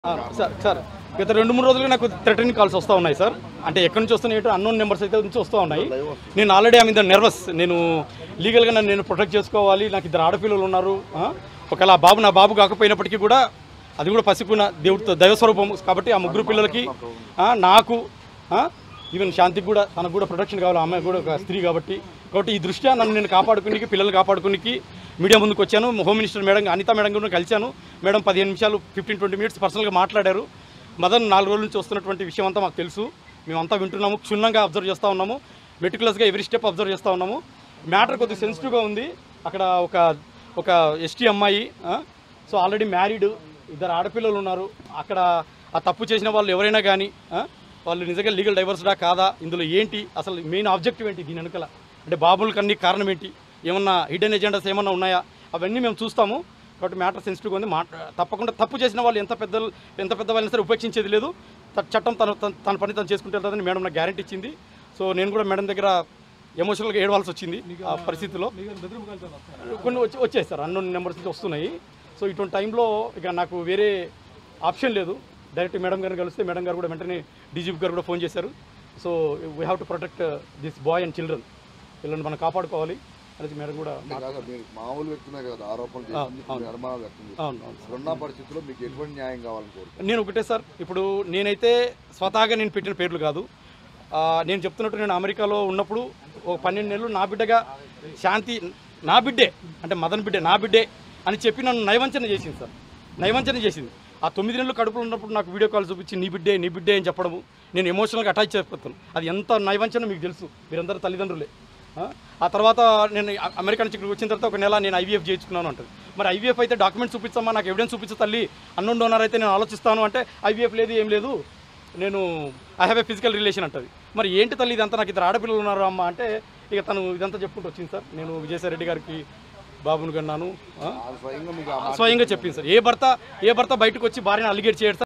ఆ, sir sir గత రెండు మూడు రోజులుగా నాకు థ్రెటనింగ్ కాల్స్ వస్తూ ఉన్నాయి సార్ అంటే ఎక్కడి నుంచి వస్తున్నాయి అన్నోన్ నెంబర్స్ అయితే నుంచి వస్తూ ఉన్నాయి నేను ఆల్రెడీ ఆమె మీద నర్వస్ నేను లీగల్గా నన్ను నేను ప్రొటెక్ట్ చేసుకోవాలి నాకు ఇద్దరు ఆడపిల్లలు ఉన్నారు ఆ, ఒకవేళ ఆ బాబు నా బాబు కాకపోయినప్పటికీ కూడా అది కూడా పసికున్న దేవుడితో దైవస్వరూపం కాబట్టి ఆ ముగ్గురు పిల్లలకి ఆ, నాకు ఈవెన్ శాంతికి కూడా తనకు కూడా ప్రొటెక్షన్ కావాలి ఆ అమ్మాయి కూడా ఒక స్త్రీ కాబట్టి కాబట్టి ఈ దృష్ట్యా నన్ను నేను కాపాడుకునికి పిల్లల్ని కాపాడుకునికి మీడియా ముందుకు వచ్చాను home minister madam Anitha madam కూడా కలిశాను మేడం పదిహేను నిమిషాలు ఫిఫ్టీన్ ట్వంటీ మినిట్స్ పర్సనల్గా మాట్లాడారు మదన్ నాలుగు రోజుల నుంచి వస్తున్నటువంటి విషయం అంతా మాకు తెలుసు మేమంతా వింటున్నాము క్షుణ్ణంగా అబ్జర్వ్ చేస్తూ ఉన్నాము మెటికులస్గా ఎవ్రీ స్టెప్ అబ్జర్వ్ చేస్తూ ఉన్నాము మ్యాటర్ కొద్దిగా సెన్సిటివ్గా ఉంది అక్కడ ఒక ఒక ఎస్టీ అమ్మాయి ఆ, సో ఆల్రెడీ మ్యారీడ్ ఇద్దరు ఆడపిల్లలు ఉన్నారు అక్కడ ఆ తప్పు చేసిన వాళ్ళు ఎవరైనా కానీ ఆ, వాళ్ళు నిజంగా లీగల్ డైవర్స్డా కాదా ఇందులో ఏంటి అసలు మెయిన్ ఆబ్జెక్టివ్ ఏంటి దీని వెనుకల అంటే బాబులకి అన్ని కారణం ఏంటి ఏమన్నా హిడెన్ ఎజెండాస్ ఏమన్నా ఉన్నాయా అవన్నీ మేము చూస్తాము కాబట్టి మ్యాటర్ సెన్సిటివ్గా ఉంది మాట తప్పకుండా తప్పు చేసిన వాళ్ళు ఎంత పెద్ద ఎంత పెద్ద వాళ్ళని సరే ఉపేక్షించేది లేదు త- చట్టం తన తన- తన పని తను చేసుకుంటే వెళ్తుందని మేడం నాకు గ్యారంటీ ఇచ్చింది సో నేను కూడా మేడం దగ్గర ఎమోషనల్గా ఏడవాల్సి వచ్చింది ఆ పరిస్థితిలో కొన్ని వచ్చి వచ్చాయి సార్ అన్నోన్ నెంబర్స్ నుంచి వస్తున్నాయి సో ఇటువంటి టైంలో ఇక నాకు వేరే ఆప్షన్ లేదు డైరెక్ట్ మేడం గారిని కలిస్తే మేడం గారు కూడా వెంటనే డీజీపీ గారు కూడా ఫోన్ చేశారు so we have to protect this boy and children వీళ్ళని మనం కాపాడుకోవాలి అనేది మేడం కూడా అంటే కాదు మీరు మామూలు వ్యక్తులే కదా ఆరోపణలు చేసింది కొన్ని అనుమానాలు వ్యక్తం చేసింది అవును అవును ఇప్పుడున్న పరిస్థితుల్లో మీకు ఎటువంటి న్యాయం కావాలని కోరుకుంటున్నారు నేను ఒకటే సార్ ఇప్పుడు నేనైతే స్వతహాగా నేను పెట్టిన పేర్లు కాదు ఆ, నేను చెప్తున్నట్టు నేను అమెరికాలో ఉన్నప్పుడు ఒక పన్నెండు నెలలు నా బిడ్డగా శాంతి నా బిడ్డే అంటే మదన్ బిడ్డే నా బిడ్డే అని చెప్పి నన్ను నయవంచన చేసింది సార్ నయవంచన చేసింది ఆ తొమ్మిది నెలలు కడుపులో ఉన్నప్పుడు నాకు వీడియో కాల్ చూపించి నీ బిడ్డే నీ బిడ్డే అని చెప్పడము నేను ఎమోషనల్గా అటాచ్ చేస్తాను అది ఎంత నయవంచన మీకు తెలుసు మీరందరూ తల్లిదండ్రులే ఆ? ఆ తర్వాత నేను అ- అమెరికా నుంచి ఇక్కడికి వచ్చిన తర్వాత ఒక నెల నేను ఐవీఎఫ్ చేయించుకున్నాను అంటది మరి ఐవీఎఫ్ అయితే డాక్యుమెంట్స్ చూపించమ్మా నాకు ఎవిడెన్స్ చూపించు తల్లి అన్నం డోనర్ అయితే నేను ఆలోచిస్తాను అంటే ఐవీఎఫ్ లేదు ఏం లేదు నేను I have a physical relation అంటది మరి ఏంటి తల్లి ఇదంతా నాకు ఇద్దరు ఆడపిల్లలు ఉన్నారు అమ్మ అంటే ఇక తను ఇదంతా చెప్పుకుంటూ వచ్చింది సార్ నేను విజయసాయి రెడ్డి గారికి బాబును కన్నాను ఆ? అది స్వయంగా మీకు ఆ మాట స్వయంగా చెప్పింది సార్ ఏ భర్త ఏ భర్త బయటకు వచ్చి భార్యను అలిగేట్ చేయడు సార్